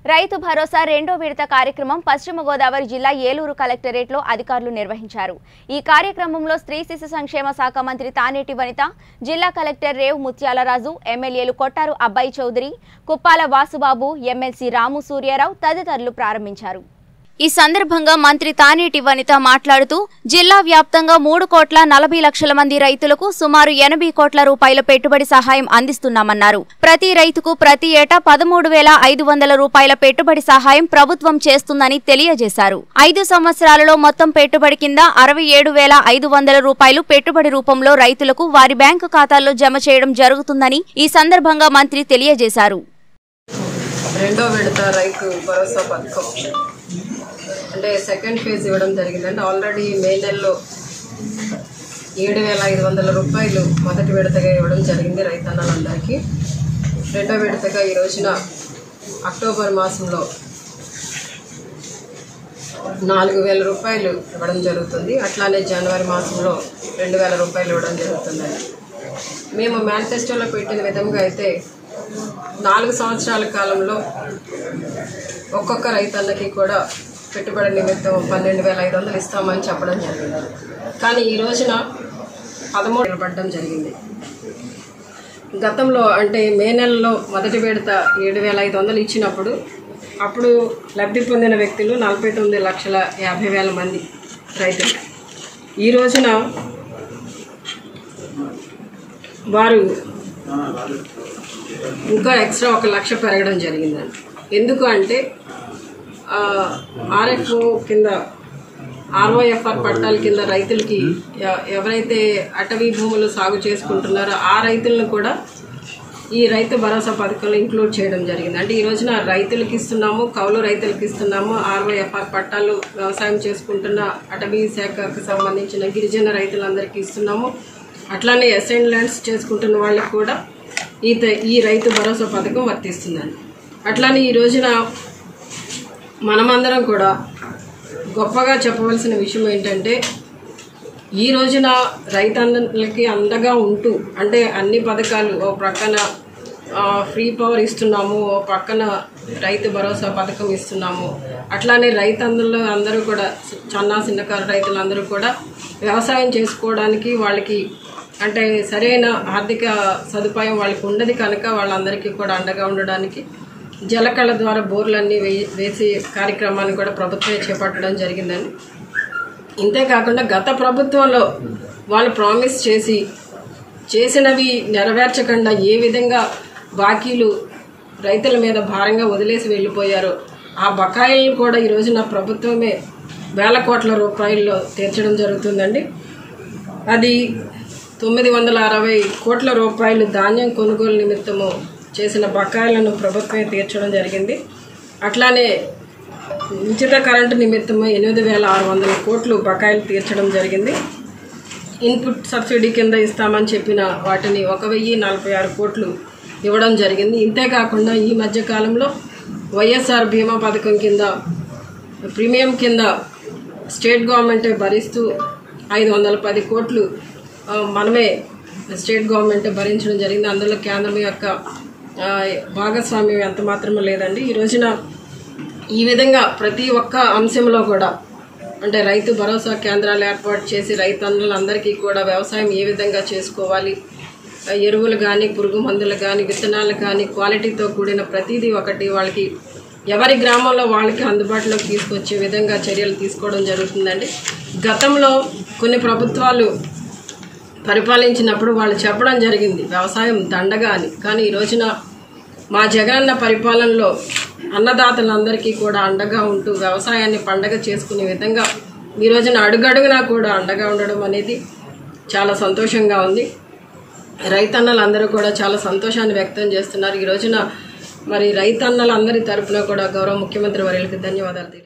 రైతు భరోసా రెండో విడత కార్యక్రమం పశ్చిమ గోదావరి జిల్లా ఏలూరు కలెక్టరేట్లో అధికారులు నిర్వహించారు ఈ కార్యక్రమంలో స్త్రీ శిశు సంక్షేమ శాఖ మంత్రి తానేటి వనిత జిల్లా కలెక్టర్ రేవు ముత్యాలరాజు ఎమ్మెల్యేలు కొట్టారు అబ్బాయి చౌదరి కుప్పాల వాసుబాబు ఎమ్మెల్సీ రాము సూర్యారావు తదితరులు ప్రారంభించారు ఈ సందర్భంగా మంత్రి తానేటి వనిత మాట్లాడుతూ జిల్లా వ్యాప్తంగా మూడు కోట్ల నలభై లక్షల మంది రైతులకు సుమారు ఎనభై కోట్ల రూపాయల పెట్టుబడి సహాయం అందిస్తున్నామన్నారు ప్రతి రైతుకు ప్రతి ఏటా పదమూడు వేల ఐదు వందల రూపాయల పెట్టుబడి సహాయం ప్రభుత్వం చేస్తుందని తెలియజేశారు ఐదు సంవత్సరాలలో మొత్తం పెట్టుబడి కింద అరవై ఏడు వేల ఐదు వందల రూపాయలు పెట్టుబడి రూపంలో రైతులకు వారి బ్యాంకు ఖాతాల్లో జమ చేయడం జరుగుతుందని ఈ సందర్భంగా మంత్రి తెలియజేశారు రెండో విడత రైతు భరోసా పథకం అంటే సెకండ్ ఫేజ్ ఇవ్వడం జరిగిందంటే ఆల్రెడీ మే నెలలో ఏడు వేల ఐదు వందల రూపాయలు మొదటి విడతగా ఇవ్వడం జరిగింది రైతన్నలందరికీ రెండో విడతగా ఈ రోజున అక్టోబర్ మాసంలో నాలుగు వేల రూపాయలు ఇవ్వడం జరుగుతుంది అట్లానే జనవరి మాసంలో రెండు వేల రూపాయలు ఇవ్వడం జరుగుతుందండి మేము మేనిఫెస్టోలో పెట్టిన విధంగా అయితే నాలుగు సంవత్సరాల కాలంలో ఒక్కొక్క రైతన్నకి కూడా పెట్టుబడి నిమిత్తం పన్నెండు వేల ఐదు వందలు ఇస్తామని చెప్పడం జరిగింది కానీ ఈ రోజున పదమూడు నిలబడడం జరిగింది గతంలో అంటే మే నెలలో మొదటి విడత ఏడు వేల ఐదు వందలు ఇచ్చినప్పుడు అప్పుడు లబ్ధి పొందిన వ్యక్తులు నలభై తొమ్మిది లక్షల యాభై వేల మంది రైతులు ఈ రోజున వారు ఇంకా ఎక్స్ట్రా ఒక లక్ష పెరగడం జరిగిందండి ఎందుకు అంటే ఆర్ఎఫ్ఓ కింద ఆర్ఓఎఫ్ఆర్ పట్టాల కింద రైతులకి ఎ- ఎవరైతే అటవీ భూములు సాగు చేసుకుంటున్నారో ఆ రైతులను కూడా ఈ రైతు భరోసా పథకంలో ఇంక్లూడ్ చేయడం జరిగింది అంటే ఈ రోజున రైతులకి ఇస్తున్నాము కౌలు రైతులకి ఇస్తున్నాము ఆర్ఓఎఫ్ఆర్ పట్టాలు వ్యవసాయం చేసుకుంటున్న అటవీ శాఖకు సంబంధించిన గిరిజన రైతులందరికీ ఇస్తున్నాము అట్లానే అసైన్ ల్యాండ్స్ చేసుకుంటున్న వాళ్ళకి కూడా ఈ త- ఈ రైతు భరోసా పథకం వర్తిస్తుందండి అట్లానే ఈ రోజున మనమందరం కూడా గొప్పగా చెప్పవలసిన విషయం ఏంటంటే ఈ రోజున రైతన్నలకి అండగా ఉంటూ అంటే అన్ని పథకాలు ఓ ప్రక్కన ఆ, ఫ్రీ పవర్ ఇస్తున్నాము ఓ పక్కన రైతు భరోసా పథకం ఇస్తున్నాము అట్లానే రైతన్నలు అందరూ కూడా చిన్న చిన్నకారు రైతులందరూ కూడా వ్యవసాయం చేసుకోవడానికి వాళ్ళకి అంటే సరైన ఆర్థిక సదుపాయం వాళ్ళకి ఉండదు కనుక వాళ్ళందరికీ కూడా అండగా ఉండడానికి జలకళ ద్వారా బోర్లన్నీ వేయి వేసే కార్యక్రమాన్ని కూడా ప్రభుత్వమే చేపట్టడం జరిగిందండి ఇంతేకాకుండా గత ప్రభుత్వంలో వాళ్ళు ప్రామిస్ చేసి చేసినవి నెరవేర్చకుండా ఏ విధంగా బాకీలు రైతుల మీద భారంగా వదిలేసి వెళ్ళిపోయారో ఆ బకాయిలను కూడా ఈ రోజున ప్రభుత్వమే వేల కోట్ల రూపాయల్లో తీర్చడం జరుగుతుందండి అది తొమ్మిది వందల అరవై కోట్ల రూపాయలు ధాన్యం కొనుగోలు నిమిత్తము చేసిన బకాయిలను ప్రభుత్వమే తీర్చడం జరిగింది అట్లానే ఉచిత కరెంటు నిమిత్తము ఎనిమిది వేల ఆరు వందల కోట్లు బకాయిలు తీర్చడం జరిగింది ఇన్పుట్ సబ్సిడీ కింద ఇస్తామని చెప్పిన వాటిని ఒక వెయ్యి నలభై ఆరు కోట్లు ఇవ్వడం జరిగింది ఇంతేకాకుండా ఈ మధ్య కాలంలో వైఎస్ఆర్ బీమా పథకం కింద ప్రీమియం కింద స్టేట్ గవర్నమెంటే భరిస్తూ ఐదు వందల పది కోట్లు ఆ, మనమే స్టేట్ గవర్నమెంటే భరించడం జరిగింది అందులో కేంద్రం యొక్క ఆ, భాగస్వామ్యం ఎంత మాత్రమే లేదండి ఈ రోజున ఈ విధంగా ప్రతి ఒక్క అంశంలో కూడా అంటే రైతు భరోసా కేంద్రాలు ఏర్పాటు చేసి రైతన్నులందరికీ కూడా వ్యవసాయం ఏ విధంగా చేసుకోవాలి ఆ, ఎరువులు కానీ పురుగు మందులు కానీ విత్తనాలు కానీ క్వాలిటీతో కూడిన ప్రతిదీ ఒకటి వాళ్ళకి ఎవరి గ్రామంలో వాళ్ళకి అందుబాటులోకి తీసుకొచ్చే విధంగా చర్యలు తీసుకోవడం జరుగుతుందండి గతంలో కొన్ని ప్రభుత్వాలు పరిపాలించినప్పుడు వాళ్ళు చెప్పడం జరిగింది వ్యవసాయం దండగా అని కానీ ఈ రోజున మా జగనన్న పరిపాలనలో అన్నదాతలందరికీ కూడా అండగా ఉంటూ వ్యవసాయాన్ని పండగ చేసుకునే విధంగా ఈ రోజున అడుగడుగునా కూడా అండగా ఉండడం అనేది చాలా సంతోషంగా ఉంది రైతన్నలందరూ కూడా చాలా సంతోషాన్ని వ్యక్తం చేస్తున్నారు ఈ రోజున మరి రైతన్నలందరి తరపున కూడా గౌరవ ముఖ్యమంత్రి వర్యులకి ధన్యవాదాలు తెలియ